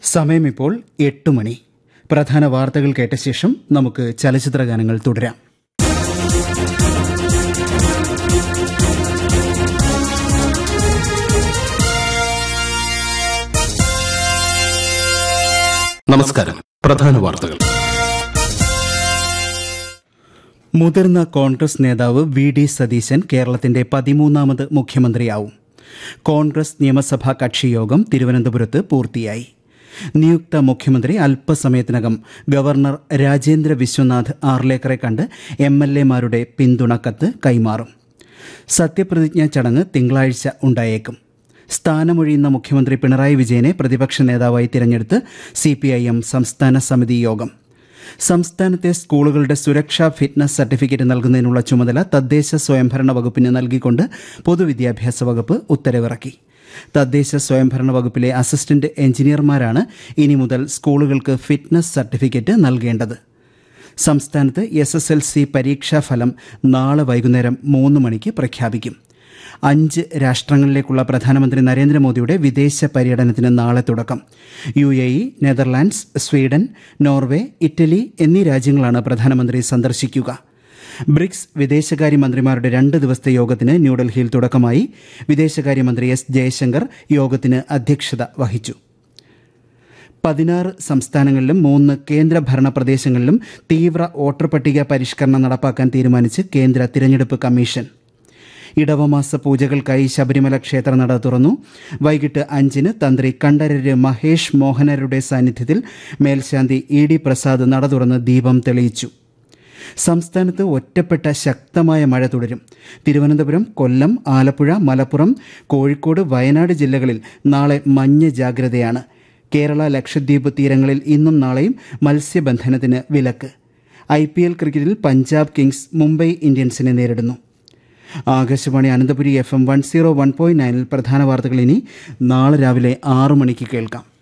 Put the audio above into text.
സമയം ഇപ്പോൾ എട്ട് മണി പ്രധാന വാർത്തകൾ കേട്ട ശേഷം നമുക്ക് ചലച്ചിത്ര ഗാനങ്ങൾ തുടരാം നമസ്കാരം പ്രധാന വാർത്തകൾ മുതിർന്ന കോൺഗ്രസ് നേതാവ് വി ഡി സതീശൻ കേരളത്തിന്റെ പതിമൂന്നാമത് മുഖ്യമന്ത്രിയാവും കോൺഗ്രസ് നിയമസഭാ കക്ഷിയോഗം തിരുവനന്തപുരത്ത് പൂർത്തിയായി നിയുക്ത മുഖ്യമന്ത്രി അല്പസമയത്തിനകം ഗവർണർ രാജേന്ദ്ര വിശ്വനാഥ് ആർലേക്കറെ കണ്ട് എം എൽ എമാരുടെ പിന്തുണക്കത്ത് കൈമാറും സത്യപ്രതിജ്ഞാ ചടങ്ങ് തിങ്കളാഴ്ച ഉണ്ടായേക്കും സ്ഥാനമൊഴിയുന്ന മുഖ്യമന്ത്രി പിണറായി വിജയനെ പ്രതിപക്ഷ നേതാവായി തിരഞ്ഞെടുത്ത് സി പി ഐ എം സംസ്ഥാന സമിതി യോഗം സംസ്ഥാനത്തെ സ്കൂളുകളുടെ സുരക്ഷാ ഫിറ്റ്നസ് സർട്ടിഫിക്കറ്റ് നൽകുന്നതിനുള്ള ചുമതല തദ്ദേശ സ്വയംഭരണ വകുപ്പിന് നൽകിക്കൊണ്ട് പൊതുവിദ്യാഭ്യാസ വകുപ്പ് ഉത്തരവിറക്കി തദ്ദേശ സ്വയംഭരണ വകുപ്പിലെ അസിസ്റ്റന്റ് എഞ്ചിനീയർമാരാണ് ഇനി മുതൽ സ്കൂളുകൾക്ക് ഫിറ്റ്നസ് സർട്ടിഫിക്കറ്റ് നൽകേണ്ടത് സംസ്ഥാനത്ത് എസ് എസ് എൽ സി പരീക്ഷാഫലം നാളെ വൈകുന്നേരം മൂന്ന് മണിക്ക് പ്രഖ്യാപിക്കും അഞ്ച് രാഷ്ട്രങ്ങളിലേക്കുള്ള പ്രധാനമന്ത്രി നരേന്ദ്രമോദിയുടെ വിദേശ പര്യടനത്തിന് നാളെ തുടക്കം U A E Netherlands Sweden Norway Italy എന്നീ രാജ്യങ്ങളാണ് പ്രധാനമന്ത്രി സന്ദർശിക്കുക ബ്രിക്സ് വിദേശകാര്യമന്ത്രിമാരുടെ രണ്ട് ദിവസത്തെ യോഗത്തിന് ന്യൂഡൽഹിയിൽ തുടക്കമായി വിദേശകാര്യമന്ത്രി എസ് ജയശങ്കർ യോഗത്തിന് അധ്യക്ഷത വഹിച്ചു പതിനാറ് സംസ്ഥാനങ്ങളിലും മൂന്ന് കേന്ദ്രഭരണ പ്രദേശങ്ങളിലും തീവ്ര വോട്ടർ പട്ടിക പരിഷ്കരണം നടപ്പാക്കാൻ തീരുമാനിച്ച് കേന്ദ്ര തിരഞ്ഞെടുപ്പ് കമ്മീഷൻ ഇടവമാസ പൂജകൾക്കായി ശബരിമല ക്ഷേത്ര നട തുറന്നു വൈകിട്ട് അഞ്ചിന് തന്ത്രി കണ്ഠരര് മഹേഷ് മോഹനരുടെ സാന്നിധ്യത്തിൽ മേൽശാന്തി ഇ ഡി പ്രസാദ് നട തുറന്ന് ദീപം തെളിയിച്ചു സംസ്ഥാനത്ത് ഒറ്റപ്പെട്ട ശക്തമായ മഴ തുടരും തിരുവനന്തപുരം കൊല്ലം ആലപ്പുഴ മലപ്പുറം കോഴിക്കോട് വയനാട് ജില്ലകളിൽ നാളെ മഞ്ഞ ജാഗ്രതയാണ് കേരള ലക്ഷദ്വീപ് തീരങ്ങളിൽ ഇന്നും നാളെയും മത്സ്യബന്ധനത്തിന് വിലക്ക് ഐ പി എൽ ക്രിക്കറ്റിൽ പഞ്ചാബ് കിങ്സ് മുംബൈ ഇന്ത്യൻസിനെ നേരിടുന്നു Akashvani Ananthapuri F M one zero one point നയനിൽ പ്രധാന വാർത്തകൾ ഇനി നാളെ രാവിലെ ആറു മണിക്ക് കേൾക്കാം